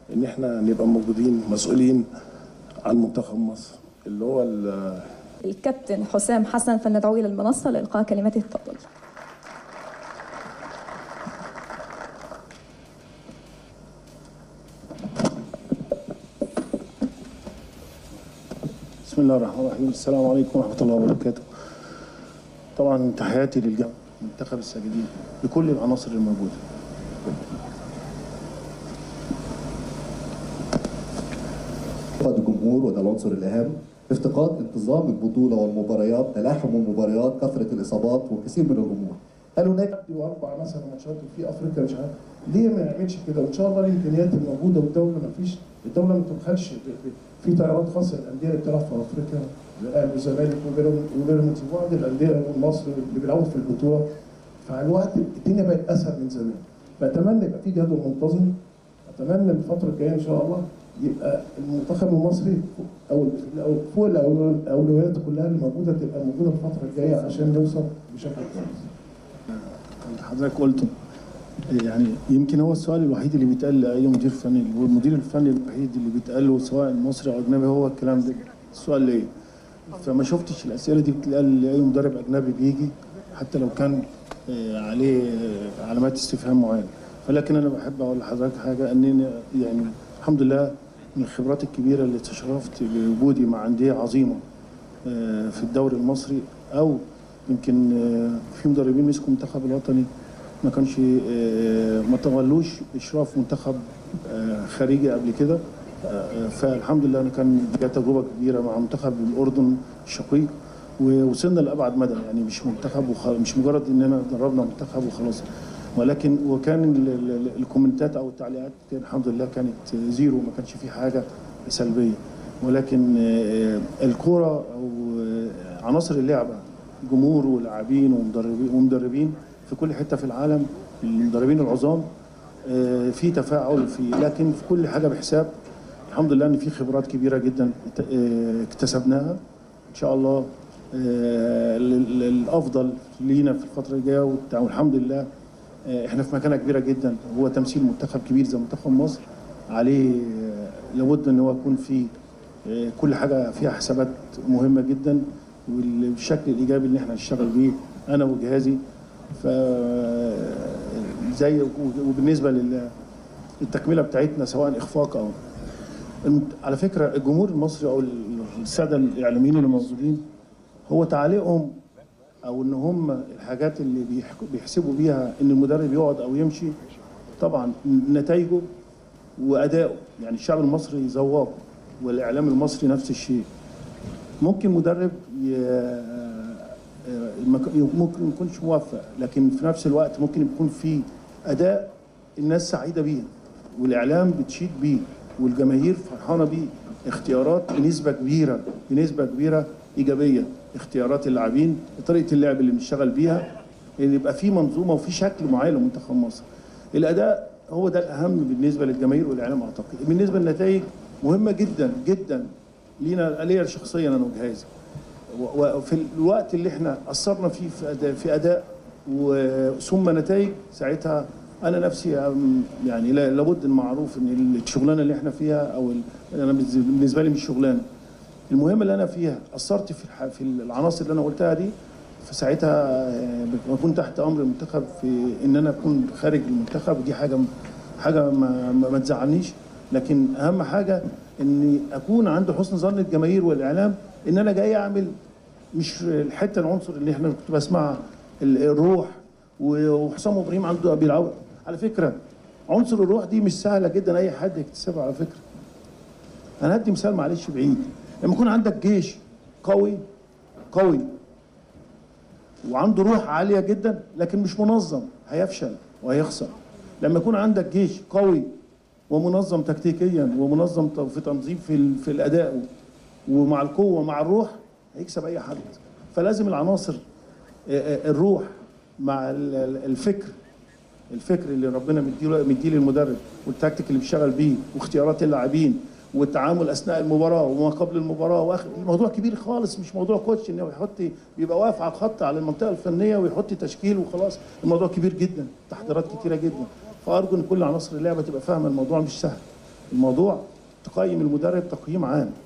ان احنا نبقى موجودين مسؤولين عن منتخب مصر اللي هو ال- الكابتن حسام حسن فلندعوه إلى المنصة لإلقاء كلمته تفضل بسم الله الرحمن الرحيم السلام عليكم ورحمة الله وبركاته طبعا تحياتي للجميع منتخب الساجدين لكل العناصر الموجودة افتقاد الجمهور وده العنصر الاهم افتقاد انتظام البطوله والمباريات تلاحم المباريات كثره الاصابات وكثير من الامور هل هناك واربع مثلا ماتشات وفي افريقيا مش عارف ليه ما نعملش كده وان شاء الله الامكانيات الموجوده والدوله ما فيش الدوله ما تبخلش ب- ب- في طيارات خاصه الانديه اللي بتلعب في افريقيا الاهلي والزمالك وبيراميدز وبيراميدز وبعض الانديه مصر اللي بيلعبوا في البطوله فالوقت الدنيا بقت اسهل من زمان فاتمنى يبقى في جدول منتظم اتمنى الفتره الجايه ان شاء الله يبقى المنتخب المصري او او فوق الأولو- الاولويات كلها اللي موجوده تبقى موجوده الفتره الجايه عشان نوصل بشكل كويس. حضرتك قلته يعني يمكن هو السؤال الوحيد اللي بيتقال لاي مدير فني هو المدير الفني الوحيد اللي بيتقال له سواء مصري او اجنبي هو الكلام ده السؤال ليه فما شفتش الاسئله دي بتتقال لاي مدرب اجنبي بيجي حتى لو كان آه، عليه آه، علامات استفهام معينه فلكن انا بحب اقول لحضرتك حاجه انني يعني الحمد لله من الخبرات الكبيره اللي تشرفت بوجودي مع انديه عظيمه آه، في الدوري المصري او يمكن آه، في مدربين مسكوا المنتخب الوطني ما كانش آه، ما تولوش اشراف منتخب آه، خارجي قبل كده آه، فالحمد لله انا كان جات تجربه كبيره مع منتخب الاردن الشقيق ووصلنا لابعد مدى يعني مش منتخب وخ... مش مجرد اننا دربنا منتخب وخلاص ولكن وكان ال- ال- ال- الكومنتات او التعليقات كان الحمد لله كانت زيرو ما كانش في حاجه سلبيه ولكن آه، الكوره او آه، عناصر اللعبه جمهور ولاعبين ومدربين ومدربين في كل حته في العالم المدربين العظام آه، في تفاعل في لكن في كل حاجه بحساب الحمد لله ان في خبرات كبيره جدا ات- آه، اكتسبناها ان شاء الله آه، لل- للافضل لينا في الفتره الجايه والت- والحمد لله آه، احنا في مكانه كبيره جدا هو تمثيل منتخب كبير زي منتخب مصر عليه آه، لابد ان هو يكون في آه، كل حاجه فيها حسابات مهمه جدا والشكل الايجابي اللي احنا نشتغل بيه انا وجهازي ف زي وبالنسبه لل- للتكمله بتاعتنا سواء اخفاق او المت- على فكره الجمهور المصري او الساده الاعلاميين اللي موجودين هو تعليقهم او ان هم الحاجات اللي بيحك- بيحسبوا بيها ان المدرب يقعد او يمشي طبعا نتائجه وادائه يعني الشعب المصري ذواق والاعلام المصري نفس الشيء ممكن مدرب ي- ما ك- ممكن ما يكونش موفق لكن في نفس الوقت ممكن يكون في اداء الناس سعيده بيه والاعلام بتشيد بيه والجماهير فرحانه بيه اختيارات بنسبه كبيره بنسبه كبيره ايجابيه اختيارات اللاعبين طريقه اللعب اللي بنشتغل بيها اللي يبقى في منظومه وفي شكل معين لمنتخب مصر الاداء هو ده الاهم بالنسبه للجماهير والاعلام اعتقد بالنسبه للنتائج مهمه جدا جدا لينا ليا شخصيا انا وجهازي و- وفي الوقت اللي احنا اثرنا فيه في اداء في اداء و- ثم نتائج ساعتها انا نفسي أم- يعني لا- لابد المعروف ان الشغلانه اللي احنا فيها او ال- انا بالنسبه لي مش شغلانه المهم اللي انا فيها اثرت في الح- في العناصر اللي انا قلتها دي فساعتها آه، بكون تحت امر المنتخب في ان انا اكون خارج المنتخب ودي حاجه حاجه ما, ما, ما تزعلنيش لكن اهم حاجه اني اكون عند حسن ظن الجماهير والاعلام ان انا جاي اعمل مش الحته العنصر اللي احنا كنت بسمعها ال- الروح و- وحسام ابراهيم عنده بيلعب على فكره عنصر الروح دي مش سهله جدا اي حد يكتسبها على فكره انا هدي مثال معلش بعيد لما يكون عندك جيش قوي قوي وعنده روح عاليه جدا لكن مش منظم هيفشل وهيخسر لما يكون عندك جيش قوي ومنظم تكتيكيا ومنظم ت- في تنظيم في ال- في الاداء ومع القوه مع الروح هيكسب اي حد فلازم العناصر آه، آه، الروح مع ال- ال- الفكر الفكر اللي ربنا مديله مديه للمدرب والتكتيك اللي بيشتغل بيه واختيارات اللاعبين والتعامل اثناء المباراه وما قبل المباراه واخر موضوع كبير خالص مش موضوع كوتش انه يحط بيبقى واقف على الخط على المنطقه الفنيه ويحط تشكيل وخلاص الموضوع كبير جدا تحضيرات كتيره جدا فارجو ان كل عناصر اللعبه تبقى فاهمه الموضوع مش سهل الموضوع تقيم المدرب تقييم عام